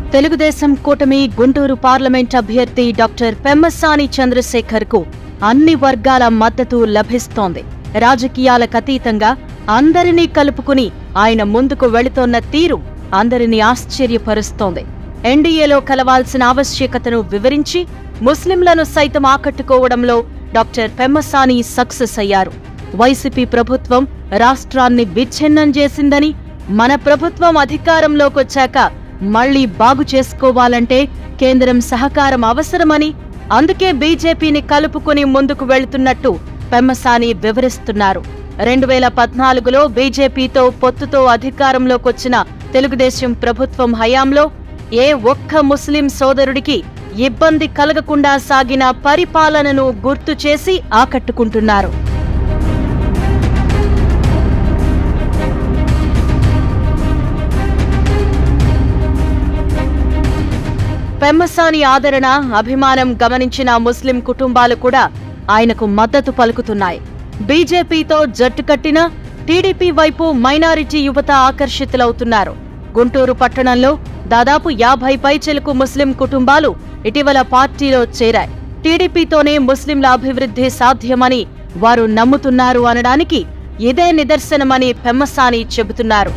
తెలుగుదేశం కూటమి గుంటూరు పార్లమెంట్ అభ్యర్థి డాక్టర్ పెమ్మసాని చంద్రశేఖర్ కు అన్ని వర్గాల మద్దతు లభిస్తోంది రాజకీయాలకు అతీతంగా అందరినీ కలుపుకుని ఆయన ముందుకు వెళుతోన్న తీరు అందరినీ ఆశ్చర్యపరుస్తోంది ఎన్డీఏలో కలవాల్సిన ఆవశ్యకతను వివరించి ముస్లింలను సైతం ఆకట్టుకోవడంలో డాక్టర్ పెమ్మసాని సక్సెస్ అయ్యారు వైసీపీ ప్రభుత్వం రాష్ట్రాన్ని విచ్ఛిన్నం చేసిందని మన ప్రభుత్వం అధికారంలోకొచ్చాక మళ్లీ బాగు చేసుకోవాలంటే కేంద్రం సహకారం అవసరమని అందుకే బీజేపీని కలుపుకుని ముందుకు వెళుతున్నట్టు పెమ్మసాని వివరిస్తున్నారు రెండు వేల పద్నాలుగులో బీజేపీతో పొత్తుతో అధికారంలోకొచ్చిన తెలుగుదేశం ప్రభుత్వం హయాంలో ఏ ఒక్క ముస్లిం సోదరుడికి ఇబ్బంది కలగకుండా సాగిన పరిపాలనను గుర్తు చేసి ఆకట్టుకుంటున్నారు పెమ్మసాని ఆదరణ అభిమానం గమనించిన ముస్లిం కుటుంబాలు కూడా ఆయనకు మద్దతు పలుకుతున్నాయి బీజేపీతో జట్టు కట్టిన టీడీపీ వైపు మైనారిటీ యువత ఆకర్షితులవుతున్నారు గుంటూరు పట్టణంలో దాదాపు యాభై పైచెలకు ముస్లిం కుటుంబాలు ఇటీవల పార్టీలో చేరాయి టీడీపీతోనే ముస్లింల అభివృద్ధి సాధ్యమని వారు నమ్ముతున్నారు అనడానికి ఇదే నిదర్శనమని పెమ్మసాని చెబుతున్నారు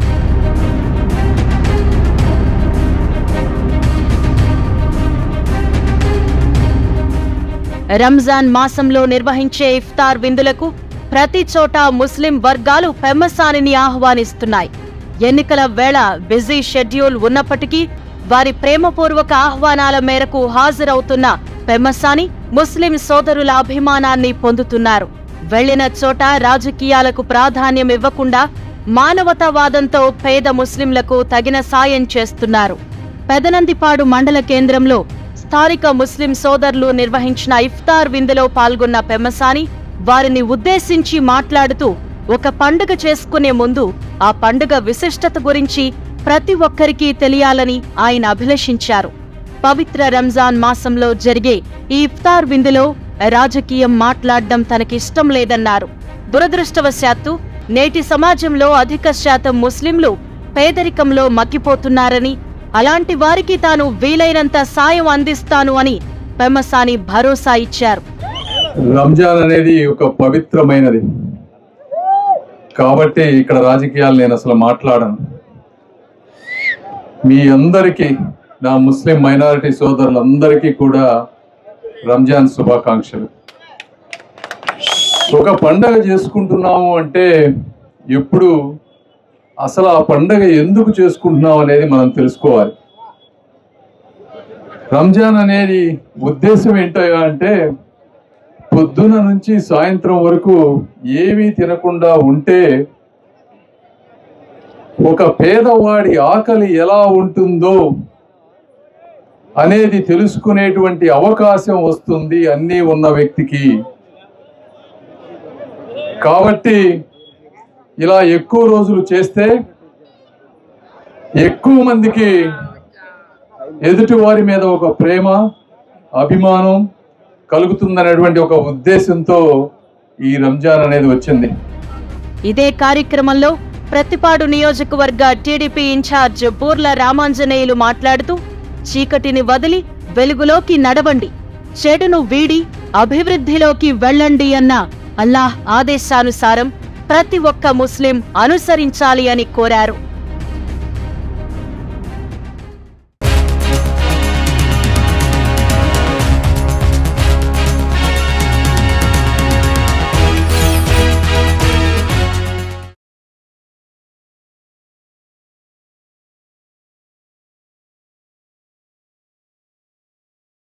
రంజాన్ మాసంలో నిర్వహించే ఇఫ్తార్ విందులకు ప్రతి చోట ముస్లిం వర్గాలు పెమ్మసానిని ఆహ్వానిస్తున్నాయి ఎన్నికల వేళ బిజీ షెడ్యూల్ ఉన్నప్పటికీ వారి ప్రేమపూర్వక ఆహ్వానాల మేరకు హాజరవుతున్న పెమ్మసాని ముస్లిం సోదరుల అభిమానాన్ని పొందుతున్నారు వెళ్లిన చోట రాజకీయాలకు ప్రాధాన్యం ఇవ్వకుండా మానవతావాదంతో పేద ముస్లింలకు తగిన సాయం చేస్తున్నారు పెదనందిపాడు మండల కేంద్రంలో స్థానిక ముస్లిం సోదరులు నిర్వహించిన ఇఫ్తార్ విందులో పాల్గొన్న పెమ్మసాని వారిని ఉద్దేశించి మాట్లాడుతూ ఒక పండుగ చేసుకునే ముందు ఆ పండుగ విశిష్టత గురించి ప్రతి ఒక్కరికి తెలియాలని ఆయన అభిలషించారు పవిత్ర రంజాన్ మాసంలో జరిగే ఈ ఇఫ్తార్ విందులో రాజకీయం మాట్లాడడం తనకిష్టం లేదన్నారు దురదృష్టవశాత్తు నేటి సమాజంలో అధిక శాతం ముస్లింలు పేదరికంలో మక్కిపోతున్నారని అలాంటి వారికి తాను వీలైనంత సాయం అందిస్తాను అని పెమ్మసాని భరోసా ఇచ్చారు రంజాన్ అనేది ఒక పవిత్రమైనది కాబట్టి ఇక్కడ రాజకీయాలు నేను అసలు మాట్లాడను మీ అందరికీ నా ముస్లిం మైనారిటీ సోదరులందరికీ కూడా రంజాన్ శుభాకాంక్షలు ఒక పండగ చేసుకుంటున్నాము అంటే ఎప్పుడు అసలు ఆ పండగ ఎందుకు చేసుకుంటున్నాం అనేది మనం తెలుసుకోవాలి రంజాన్ అనేది ఉద్దేశం ఏంటో అంటే పొద్దున నుంచి సాయంత్రం వరకు ఏమీ తినకుండా ఉంటే ఒక పేదవాడి ఆకలి ఎలా ఉంటుందో అనేది తెలుసుకునేటువంటి అవకాశం వస్తుంది అన్నీ ఉన్న వ్యక్తికి కాబట్టి ఇలా ఎక్కువ రోజులు చేస్తే ఎక్కువ మందికి ఎదుటి వారి మీద ఒక ప్రేమ అభిమానం కలుగుతుందనేటువంటి ఒక ఉద్దేశంతో ఈ రంజాన్ అనేది వచ్చింది ఇదే కార్యక్రమంలో ప్రతిపాడు నియోజకవర్గ టీడీపీ ఇన్ఛార్జ్ బూర్ల రామాంజనేయులు మాట్లాడుతూ చీకటిని వదిలి వెలుగులోకి నడవండి చెడును వీడి అభివృద్ధిలోకి వెళ్ళండి అన్న అల్లాహ్ ఆదేశానుసారం ప్రతి ఒక్క ముస్లిం అనుసరించాలి అని కోరారు